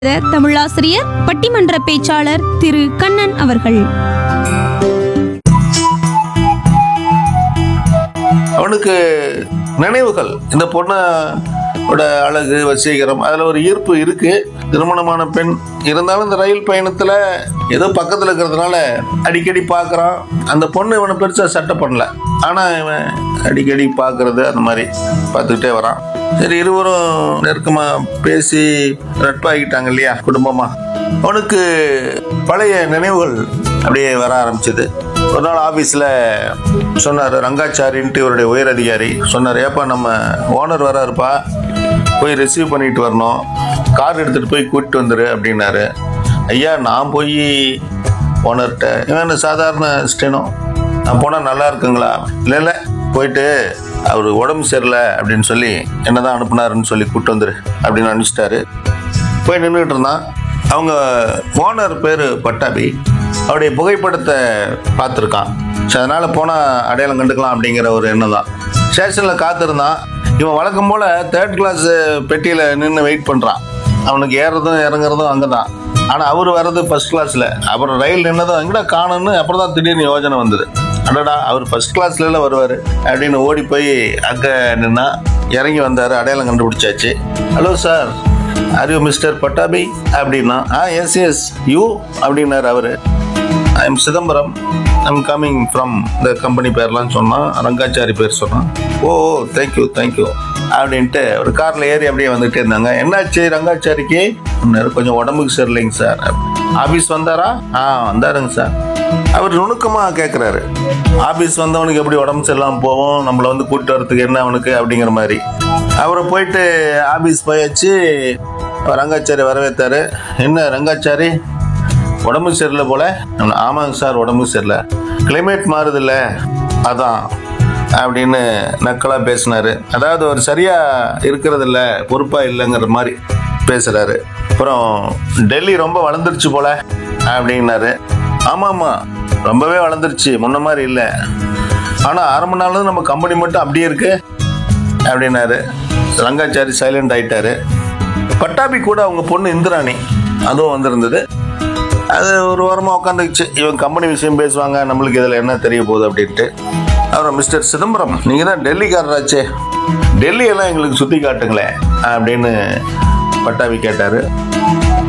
தமிழாசிரியர் பட்டிமன்ற பேச்சாளர் திரு கண்ணன் அவர்கள் அவனுக்கு நினைவுகள் இந்த பொண்ணோட அழகு வசீகரம் அதில் ஒரு ஈர்ப்பு இருக்கு திருமணமான பெண் இருந்தாலும் இந்த ரயில் பயணத்தில் ஏதோ பக்கத்தில் இருக்கிறதுனால அடிக்கடி பார்க்குறான் அந்த பொண்ணு இவனை பெருசாக சட்டை பண்ணல ஆனால் இவன் அடிக்கடி பார்க்கறது அந்த மாதிரி பார்த்துக்கிட்டே வரான் சரி இருவரும் நெருக்கமாக பேசி நட்பாகிட்டாங்க இல்லையா குடும்பமாக அவனுக்கு பழைய நினைவுகள் அப்படியே வர ஆரம்பிச்சது ஒரு நாள் ஆஃபீஸில் சொன்னார் ரங்காச்சாரின்ட்டு இவருடைய உயர் அதிகாரி சொன்னார் ஏப்பா நம்ம ஓனர் வராருப்பா போய் ரிசீவ் பண்ணிட்டு வரணும் கார் எடுத்துகிட்டு போய் கூட்டிட்டு வந்துரு அப்படின்னாரு ஐயா நான் போய் ஓனர்கிட்ட இவன் என்ன சாதாரண ஸ்டெனோ நான் போனால் நல்லா இருக்குங்களா இல்லை இல்லை போயிட்டு அவர் உடம்பு சரியில்லை அப்படின்னு சொல்லி என்னதான் அனுப்புனாருன்னு சொல்லி கூப்பிட்டு வந்துரு அப்படின்னு அனுப்பிச்சிட்டாரு போய் நின்றுட்டு இருந்தான் அவங்க ஓனர் பேர் பட்டாபி அவருடைய புகைப்படத்தை பார்த்துருக்கான் ஸோ அதனால் போனால் அடையாளம் கண்டுக்கலாம் அப்படிங்கிற ஒரு எண்ணம் தான் ஸ்டேஷனில் காத்திருந்தான் இவன் வழக்கம் போல் தேர்ட் கிளாஸ் பெட்டியில் நின்று வெயிட் பண்ணுறான் அவனுக்கு ஏறுறதும் இறங்குறதும் அங்கே தான் ஆனால் அவர் வர்றது ஃபர்ஸ்ட் கிளாஸில் அப்புறம் ரயில் நின்னதும் எங்கடா காணும்னு அப்புறம் தான் திடீர்னு யோஜனை வந்தது அடடா அவர் ஃபர்ஸ்ட் கிளாஸ்ல வருவார் அப்படின்னு ஓடி போய் அங்கே நின்னா இறங்கி வந்தார் அடையாளம் கண்டுபிடிச்சாச்சு hello sir are you mister Pattabi அப்படின்னா ஆ எஸ் எஸ் யூ அப்படின்னாரு அவர் I am Chidambaram I'm coming from the company பேர்லாம் சொன்னான் ரங்காச்சாரி பேர் சொன்னான் ஓ தேங்க்யூ தேங்க்யூ அப்படின்ட்டு ஒரு காரில் ஏறி அப்படியே வந்துட்டே இருந்தாங்க என்னாச்சு ரங்காச்சாரிக்கு சொன்னாரு, கொஞ்சம் உடம்புக்கு சரியில்லைங்க சார் ஆஃபீஸ் வந்தாரா ஆ வந்தாருங்க சார் அவர் நுணுக்கமாக கேட்குறாரு ஆஃபீஸ் வந்தவனுக்கு எப்படி உடம்பு சரியில்லாமல் போவோம் நம்மளை வந்து கூப்பிட்டு வரதுக்கு என்ன அவனுக்கு அப்படிங்கிற மாதிரி அவரை போயிட்டு ஆஃபீஸ் போயாச்சு ரங்காச்சாரி வரவேற்றாரு என்ன ரங்காச்சாரி உடம்பு சரியில்லை போல நான், ஆமாங்க சார் உடம்பு சரியில்லை கிளைமேட் மாறுதில்ல அதான் அப்படின்னு நக்கலாக பேசினாரு அதாவது அவர் சரியா இருக்கிறது இல்ல பொறுப்பா இல்லைங்கிற மாதிரி பேசுறாரு அப்புறம் டெல்லி ரொம்ப வளர்ந்துருச்சு போல அப்படின்னாரு ஆமா ஆமா ரொம்பவே வளர்ந்துருச்சு முன்ன மாதிரி இல்லை ஆனா ஆரம்ப நாள்ல இருந்து நம்ம கம்பெனி மட்டும் அப்படியே இருக்கு அப்படின்னாரு ரங்காச்சாரி சைலண்ட் ஆயிட்டாரு பட்டாபி கூட அவங்க பொண்ணு இந்திராணி அதுவும் வந்திருந்தது அது ஒரு வாரமாக உட்காந்துக்குச்சு இவன் கம்பெனி விஷயம் பேசுவாங்க நம்மளுக்கு இதில் என்ன தெரிய போகுது அப்படின்ட்டு அப்புறம் மிஸ்டர் சிதம்பரம் நீங்கள் தான் டெல்லிக்காரராச்சே டெல்லி எல்லாம் எங்களுக்கு சுற்றி காட்டுங்களேன் அப்படின்னு பட்டாபி கேட்டார்